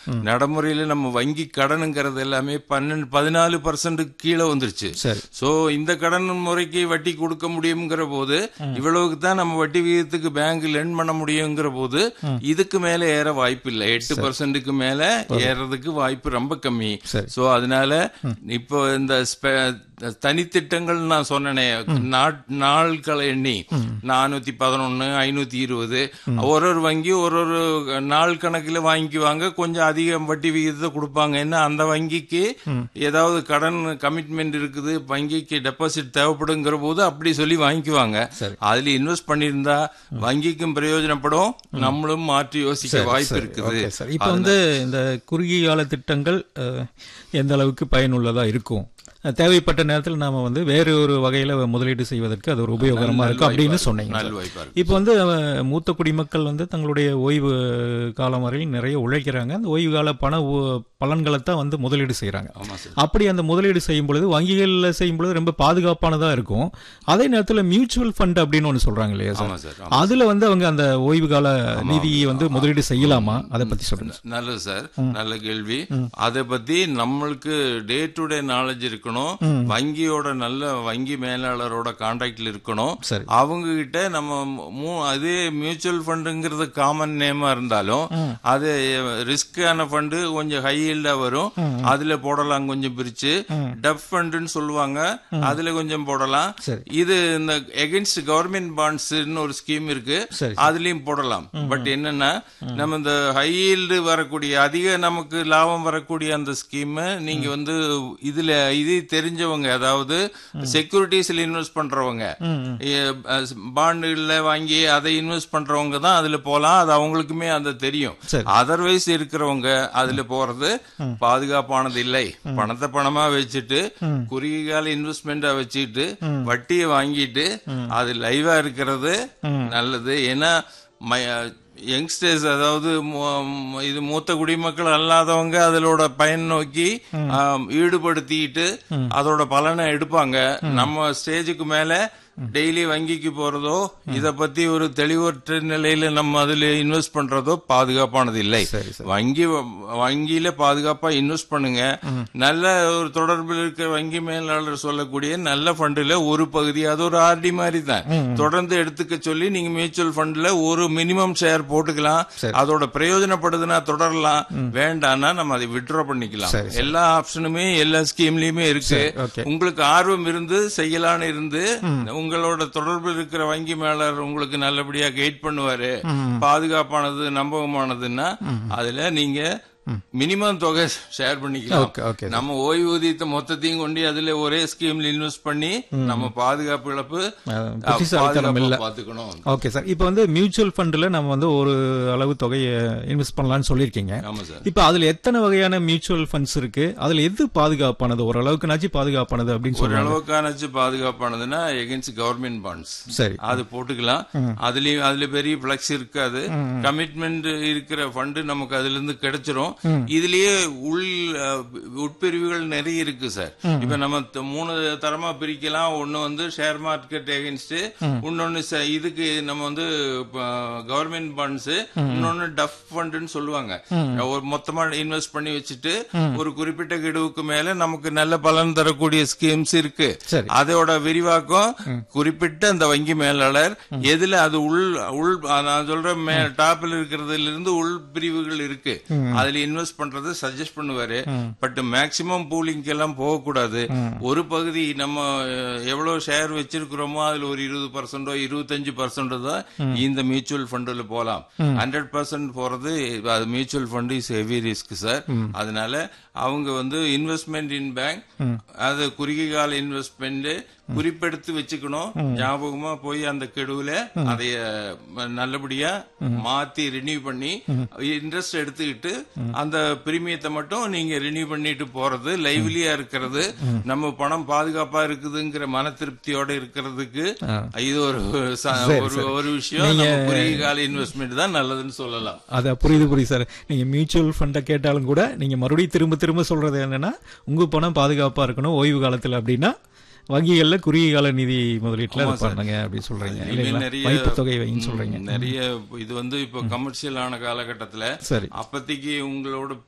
நடைமுறையில நம்ம வங்கி கடனுங்கிறது எல்லாமே பன்னெண்டு பதினாலு பர்சன்ட்டுக்கு கீழே வந்துருச்சு சரி சோ இந்த கடன் முறைக்கு வட்டி கொடுக்க முடியுங்கிற போது இவ்வளவுக்கு தான் நம்ம வட்டி விகிதத்துக்கு பேங்க் லென் பண்ண முடியுங்கிற போது இதுக்கு மேல ஏற வாய்ப்பு இல்லை எட்டு பர்சன்ட்டுக்கு மேல ஏறதுக்கு வாய்ப்பு ரொம்ப கம்மி சரி. சோ அதனால இப்போ இந்த ஸ்பெ- தனித்திட்டங்கள் நான் சொன்னேனே நாட்- நாட்களை எண்ணி நானூத்தி பதினொன்னு ஐநூத்தி இருபது ஒரு ஒரு வங்கி ஒரு ஒரு நாள் கணக்குல வாங்கிக்குவாங்க கொஞ்சம் அதிக வட்டி விகிதத்தை கொடுப்பாங்க என்ன அந்த வங்கிக்கு ஏதாவது கடன் கமிட்மெண்ட் இருக்குது வங்கிக்கு டெபாசிட் தேவைப்படுங்கிற போது அப்படி சொல்லி வாங்கிக்குவாங்க சரி. அதுல இன்வெஸ்ட் பண்ணியிருந்தா வங்கிக்கும் பிரயோஜனப்படும் நம்மளும் மாற்றி யோசிக்க வாய்ப்பு இருக்குது ஓகே சார் இப்போ வந்து இந்த குறுகிய கால திட்டங்கள் அஹ், எந்த அளவுக்கு பயனுள்ளதா இருக்கும் அஹ், தேவைப்பட்ட நேரத்தில் நாம வந்து வேறு ஒரு வகையில முதலீடு செய்வதற்கு அது ஒரு உபயோகரமா இருக்கும் அப்படின்னு சொன்னீங்க நல்ல சார். வாய்ப்பா இருக்கு இப்போ வந்து அஹ், மூத்த குடிமக்கள் வந்து தங்களுடைய ஓய்வு காலம் வரையில் நிறைய உழைக்கிறாங்க அந்த ஓய்வு கால பண உ- பலன்களை தான் வந்து முதலீடு செய்றாங்க ஆமா சார் அப்படி அந்த முதலீடு செய்யும் பொழுது வங்கிகளில் செய்யும் பொழுது ரொம்ப பாதுகாப்பானதா இருக்கும் அதே நேரத்தில் மியூச்சுவல் ஃபண்ட் அப்படின்னு ஒன்று சொல்றாங்க இல்லையா சார் ஆமா சார் அதுல வந்து அவங்க அந்த ஓய்வு கால நிதியை வந்து முதலீடு செய்யலாமா அதை பத்தி சொல்லுங்க நல்லது சார் நல்ல கேள்வி அதை பத்தி நம்மளுக்கு டே டு டே நாலேஜ் இருக்கணும் வங்கியோட நல்ல வங்கி மேலாளரோட கான்டாக்ட்ல இருக்கணும் சரி. அவங்க கிட்ட நம்ம மூ- அதே மியூச்சுவல் ஃபண்டுங்கிறது காமன் நேமா இருந்தாலும் அது ரிஸ்கான ஃபண்டு கொஞ்சம் ஹை ஈல்டா வரும் அதுல போடலாம் கொஞ்சம் பிரிச்சு டப் ஃபண்டுன்னு சொல்லுவாங்க அதுல கொஞ்சம் போடலாம் சரி. இது இந்த எகென்ஸ்ட் கவர்மெண்ட் பாண்ட்ஸ்னு ஒரு ஸ்கீம் இருக்கு சரி. அதுலயும் போடலாம் பட் என்னன்னா நம்ம இந்த ஹை ஈல்டு வரக்கூடிய அதிக நமக்கு லாபம் வரக்கூடிய அந்த ஸ்கீம் நீங்க வந்து இதுல இது தெரிஞ்சவங்க அதாவது செக்யூரிட்டிஸ்ல இன்வெஸ்ட் பண்றவங்க பாண்டுகள்ல வாங்கி அதை இன்வெஸ்ட் பண்றவங்க தான் அதுல போலாம் அது அவங்களுக்குமே அந்த தெரியும் சரி. அதர்வைஸ் இருக்கிறவங்க அதுல போறது பாதுகாப்பானது இல்லை பணத்தை பணமா வச்சுட்டு குறுகிய கால இன்வெஸ்ட்மெண்டா வச்சுட்டு வட்டியை வாங்கிட்டு அது லைவா இருக்கிறது நல்லது ஏன்னா யங்ஸ்டர்ஸ் அதாவது மு- மு- இது மூத்த குடிமக்கள் அல்லாதவங்க அதோட பயன் நோக்கி ஆம், ஈடுபடுத்திட்டு அதோட பலனை எடுப்பாங்க நம்ம ஸ்டேஜுக்கு மேல டெய்லி வங்கிக்கு போறதோ இத பத்தி ஒரு தெளிவற்ற நிலையில நம்ம அதுல இன்வெஸ்ட் பண்றதோ பாதுகாப்பானது இல்லை சரி சரி வங்கி வங்கியில பாதுகாப்பா இன்வெஸ்ட் பண்ணுங்க நல்ல ஒரு தொடர்பில் இருக்க வங்கி மேலாளர் சொல்லக்கூடிய நல்ல ஃபண்டுல ஒரு பகுதி அது ஒரு ஆர்டி மாதிரி தான் தொடர்ந்து எடுத்துக்க சொல்லி நீங்க மியூச்சுவல் ஃபண்ட்ல ஒரு மினிமம் ஷேர் போட்டுக்கலாம் அதோட பிரயோஜனப்படுதுன்னா தொடரலாம் வேண்டாம்னா நம்ம அதை விட்ரா பண்ணிக்கலாம் சரி, எல்லா ஆப்ஷனுமே எல்லா ஸ்கீம்லயுமே இருக்கு ஓகே உங்களுக்கு ஆர்வம் இருந்து செய்யலான்னு இருந்து உங்களோட தொடர்பில் இருக்கிற வங்கி மேலாளர் உங்களுக்கு நல்லபடியா கைட் பண்ணுவாரு பாதுகாப்பானது நம்பகமானதுன்னா அதுல நீங்க மினிமம் தொகை ஷேர் பண்ணிக்கலாம் ஓகே ஓகே நம்ம ஓய்வூதியத்தை மொத்தத்தையும் கொண்டு அதுல ஒரே ஸ்கீம்ல இன்வெஸ்ட் பண்ணி நம்ம பாதுகாப்பு இழப்பு அஹ், புத்திசாலித்தனம் இல்ல பாதுகாப்பா பாத்துக்கணும் ஓகே சார் இப்போ வந்து மியூச்சுவல் ஃபண்டில் நம்ம வந்து ஒரு அளவு தொகையை இன்வெஸ்ட் பண்ணலாம்னு சொல்லியிருக்கீங்க ஆமா சார் இப்போ அதுல எத்தனை வகையான மியூச்சுவல் ஃபண்ட்ஸ் இருக்கு அதுல எது பாதுகாப்பானது ஓரளவுக்குனாச்சும் பாதுகாப்பானது அப்படின்னு ஒரு சொல்றாங்க அளவுக்கானச்சு பாதுகாப்பானதுன்னா எகென்ஸ்ட் கவர்மெண்ட் பாண்ட்ஸ் சரி அது போட்டுக்கலாம் அதுலயும் அதுல பெரிய பிளக்ஸ் இருக்காது கமிட்மெண்ட் இருக்கிற ஃபண்ட் நமக்கு அதுல இருந்து கிடைச்சிரும் இதுலயே உள் அஹ், உட்பிரிவுகள் நிறைய இருக்கு சார் இப்ப நம்ம த- மூணு தரமா பிரிக்கலாம் ஒண்ணு வந்து ஷேர் மார்க்கெட் எகென்ஸ்ட் இன்னொன்னு ச- இதுக்கு நம்ம வந்து கவர்மெண்ட் பாண்ட்ஸ் இன்னொன்னு டஃப் ஃபண்ட்னு சொல்லுவாங்க ஒரு மொத்தமா இன்வெஸ்ட் பண்ணி வச்சுட்டு ஒரு குறிப்பிட்ட கெடுவுக்கு மேல நமக்கு நல்ல பலன் தரக்கூடிய ஸ்கீம்ஸ் இருக்கு சரி அதோட விரிவாக்கம் குறிப்பிட்ட அந்த வங்கி மேலாளர் எதுல அது உள் உள் நான் சொல்ற டாப்ல இருக்கிறதுல இருந்து உள் பிரிவுகள் இருக்கு அதுல இன்வெஸ்ட் பண்றது சஜஸ்ட் பண்ணுவாரு பட் மேக்சிமம் பூலிங்க்கு எல்லாம் போகக்கூடாது ஒரு பகுதி நம்ம அஹ், எவ்வளவு ஷேர் வச்சிருக்கிறோமோ அதுல ஒரு இருபது பர்சன்டோ இருபத்தஞ்சு பர்சன்டோ தான் இந்த மியூச்சுவல் ஃபண்டுல போலாம் ஹண்ட்ரட் பர்சன்ட் போறது அது mutual fund is heavy risk sir அதனால அவங்க வந்து இன்வெஸ்ட்மெண்ட் இன் பேங்க் அது குறுகிய கால இன்வெஸ்ட்மெண்ட் குறிப்பெடுத்து வச்சுக்கணும் ஞாபகமா போய் அந்த கெடுவுல அதைய நல்லபடியா மாத்தி ரினியூ பண்ணி இன்ட்ரெஸ்ட் எடுத்துக்கிட்டு அந்த பிரீமியத்தை மட்டும் நீங்க ரினியூ பண்ணிட்டு போறது லைவ்லியா இருக்கிறது நம்ம பணம் பாதுகாப்பா இருக்குதுங்கிற மன திருப்தியோட இருக்கிறதுக்கு இது ஒரு ச- ஒரு ஒரு விஷயம் நம்ம குறுகிய கால இன்வெஸ்ட்மெண்ட் தான் நல்லதுன்னு சொல்லலாம் அத புரியுது புரியுது சார் நீங்க மியூச்சுவல் ஃபண்டை கேட்டாலும் கூட நீங்க மறுபடியும் திரும்ப திரும்ப சொல்றது என்னன்னா உங்க பணம் பாதுகாப்பா இருக்கணும் ஓய்வு காலத்துல அப்படின்னா வங்கிகள்ல குறுகிய கால நிதி முதலீட்டுல அது பண்ணுங்க அப்படின்னு சொல்றீங்க இனிமேல் இல்லைங்களா நிறைய வைப்பு தொகை வைன்னு சொல்றீங்க நிறைய இது வந்து இப்போ கமர்ஷியல் ஆன காலகட்டத்துல சரி அப்போதைக்கு உங்களோட